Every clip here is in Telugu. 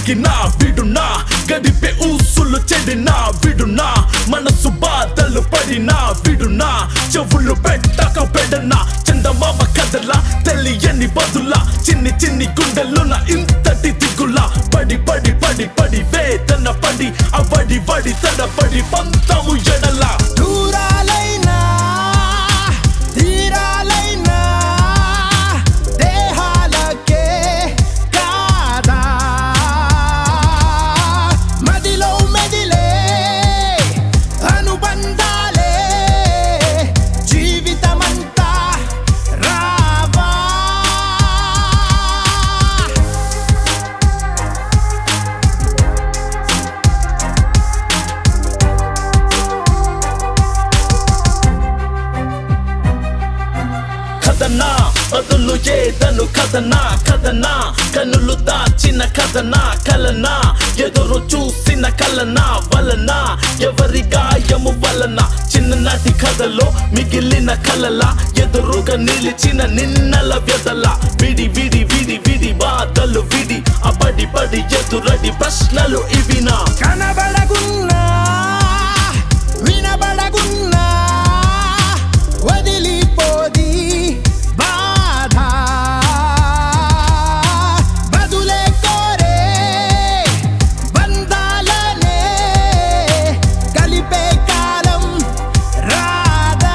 తాకినా విడునా గడిపే ఊసులు చెడినా విడునా మనసు బాధలు పడినా విడునా చెవులు పెట్టక పెడనా చందమామ కథలా తెలియని బదులా చిన్ని చిన్ని గుండెలున్న ఇంతటి దిగులా పడి పడి పడి పడి వేదన పడి అవడి వడి తడపడి పంతము ఎడలా దూరాలైనా తీరాలైనా దేహాలకే కాదా మదిలో మెదిలే అనుబంధాలే జీవితమంతా రావా కథనా బదులు ఏదను కథనా కథనా కనులు దాచిన కథనా కలనా ఎదురు చూసిన కలనా వలన ఎవరి గాయము వలన చిన్ననాటి కథలో మిగిలిన కలల ఎదురుగా నిలిచిన నిన్నల వ్యధల విడి విడి విడి విడి బాధలు విడి అబడి బడి ఎదురడి ప్రశ్నలు ఇవినా కనబడకున్నా వినబడకున్నా వదిలిపోది బాధ బదులే కోరే బంధాలనే కలిపే కాలం రాదా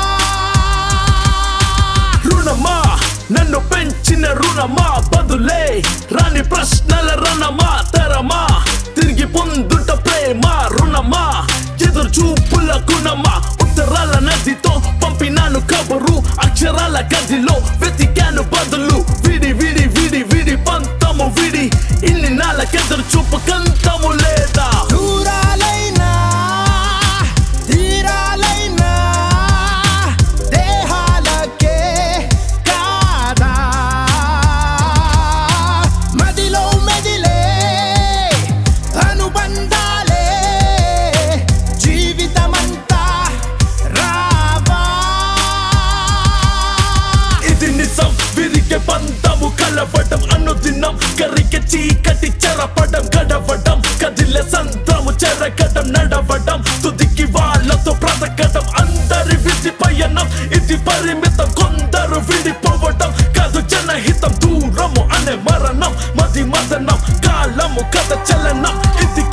రుణమా నన్ను పెంచిన రుణమా బదులే రాని ప్రశ్నల రణమా తరమా తిరిగి పొందుట ప్రేమ రుణమా ఎదురు చూపుల గుణమా ఉత్తరాల నదితో పంపినాను కబురు అక్షరాల గదిలో వెతికాను బదులు విడి విడి విడి విడి పంతము విడి ఇన్ని నాళ్ళకెదురు చూపు కంతము లేదా దూరాలైనా తీరాలైనా దేహాలకే కాదా మదిలో మెదిలే అనుబంధాలే జీవితమంతా రావా ఇది నిజం విరిగే బంధము కలవడం అనుదినం కరిగే చీకటి చెరపడం గడవడం కదిలే సంద్రము చెరగడం నడవడం తుదికి వాళ్ళతో బ్రతకడం అందరి విధి పయనం ఇది పరిమితం కొందరు విడిపోవడం కాదు జనహితం దూరము అనే మరణం మది మదనం కాలము కథ చలనం ఇది